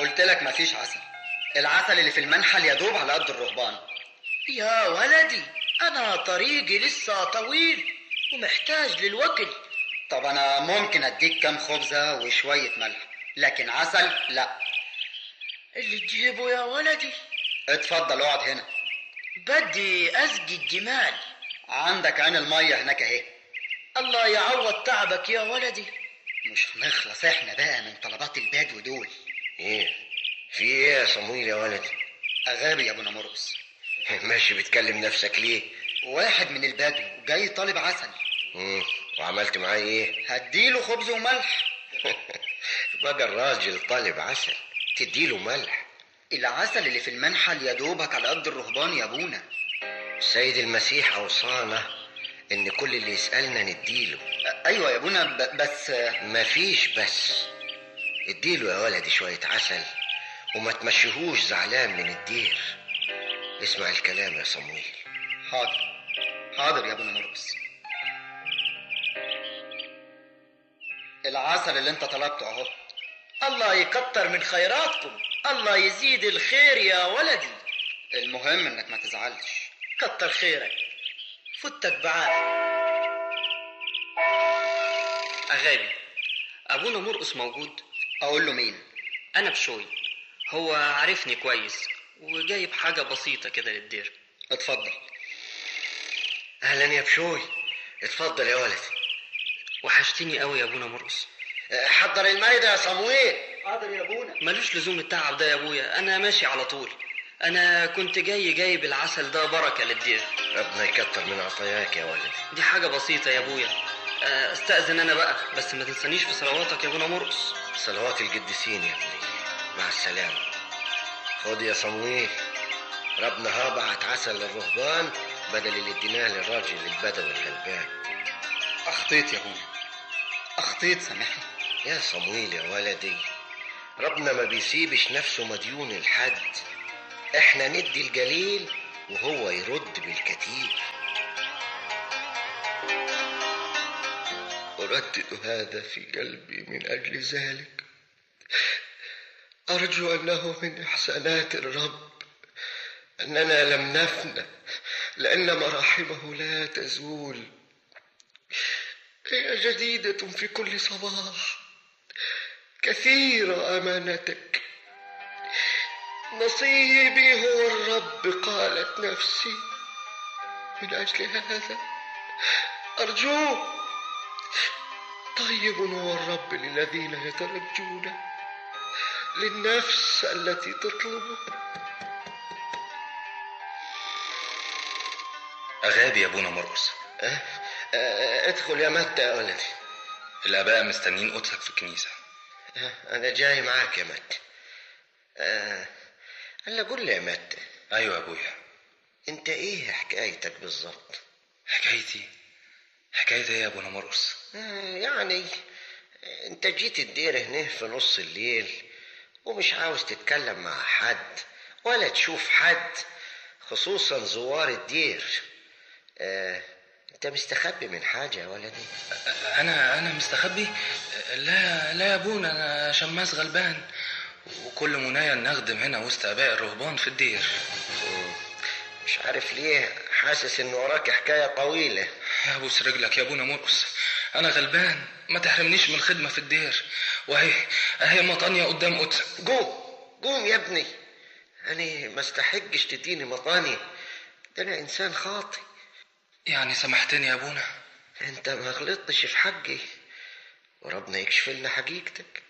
قلت لك مفيش عسل العسل اللي في المنحل يدوب على قد الرهبان يا ولدي أنا طريقي لسه طويل ومحتاج للوكل طب انا ممكن اديك كام خبزة وشوية ملح لكن عسل لا اللي تجيبه يا ولدي اتفضل اقعد هنا بدي أسقي الجمال عندك عين المية هناك اهي الله يعوض تعبك يا ولدي مش هنخلص احنا بقى من طلبات البدو دول ايه في ايه يا صمويل يا ولدي اغابي يا ابونا مرقص ماشي بتكلم نفسك ليه واحد من البدو جاي طالب عسل مم. وعملت معاه ايه هديله خبز وملح بقى الراجل طالب عسل تديله ملح العسل اللي في المنحل يدوبك على قد الرهبان يا ابونا السيد المسيح اوصانا ان كل اللي يسالنا نديله ايوه يا ابونا ب- بس مفيش بس اديله يا ولدي شويه عسل وما تمشيهوش زعلان من الدير اسمع الكلام يا صمويل حاضر حاضر يا ابونا مرقص العسل اللي انت طلبته اهو الله يكتر من خيراتكم الله يزيد الخير يا ولدي المهم انك ما تزعلش كتر خيرك فتك بعافية أغابي أبونا مرقص موجود اقول له مين أنا بشوي هو عارفني كويس وجايب حاجة بسيطة كده للدير اتفضل اهلا يا بشوي اتفضل يا ولدي وحشتني قوي يا أبونا مرقص أه، حضر المايدة يا صمويل حاضر يا ابونا ملوش لزوم التعب ده يا أبويا أنا ماشي على طول أنا كنت جاي جايب العسل ده بركة للدير ربنا يكتر من عطاياك يا ولدي دي حاجة بسيطة يا أبويا آه، استأذن أنا بقى بس ما تنسانيش في صلواتك يا أبونا مرقص صلوات القديسين يا ابني مع السلامة خد يا صمويل ربنا ها بعت عسل للرهبان بدل اللي اديناه للراجل البدوي الغلبان اخطيت يا ابونا اخطيت سامحني يا صمويل يا ولدي ربنا ما بيسيبش نفسه مديون لحد احنا ندي الجليل وهو يرد بالكتير أردد هذا في قلبي من أجل ذلك أرجو أنه من إحسانات الرب أننا لم نفنى لأن مراحمه لا تزول هي جديدة في كل صباح كثيرة أمانتك نصيبي هو الرب قالت نفسي من أجل هذا أرجوك طيب هو الرب للذين يترجون للنفس التي تطلبه أغابي يا أبونا مرقص أه أه ادخل يا متى يا ولدي الآباء مستنيين قدسك في الكنيسة أه أنا جاي معاك يا متى أه هلا قول لي يا متى أيوة يا أبويا أنت إيه حكايتك بالظبط؟ حكايتي حكايتي إيه يا أبونا مرقص آه، يعني انت جيت الدير هنا في نص الليل ومش عاوز تتكلم مع حد ولا تشوف حد خصوصا زوار الدير اه انت مستخبي من حاجة يا ولدي أنا أنا مستخبي لا لا يا أبونا أنا شماس غلبان وكل منايا نخدم هنا وسط آباء الرهبان في الدير مم. مش عارف ليه حاسس ان وراك حكاية طويلة يا أبوس رجلك يا أبونا مرقص أنا غلبان ما تحرمنيش من الخدمة في الدير وأهي أهي مطانية قدام قدسك قوم قوم يا ابني أنا ما استحقش تديني مطاني ده أنا إنسان خاطئ يعني سامحتني يا أبونا أنت ما غلطتش في حقي وربنا يكشف لنا حقيقتك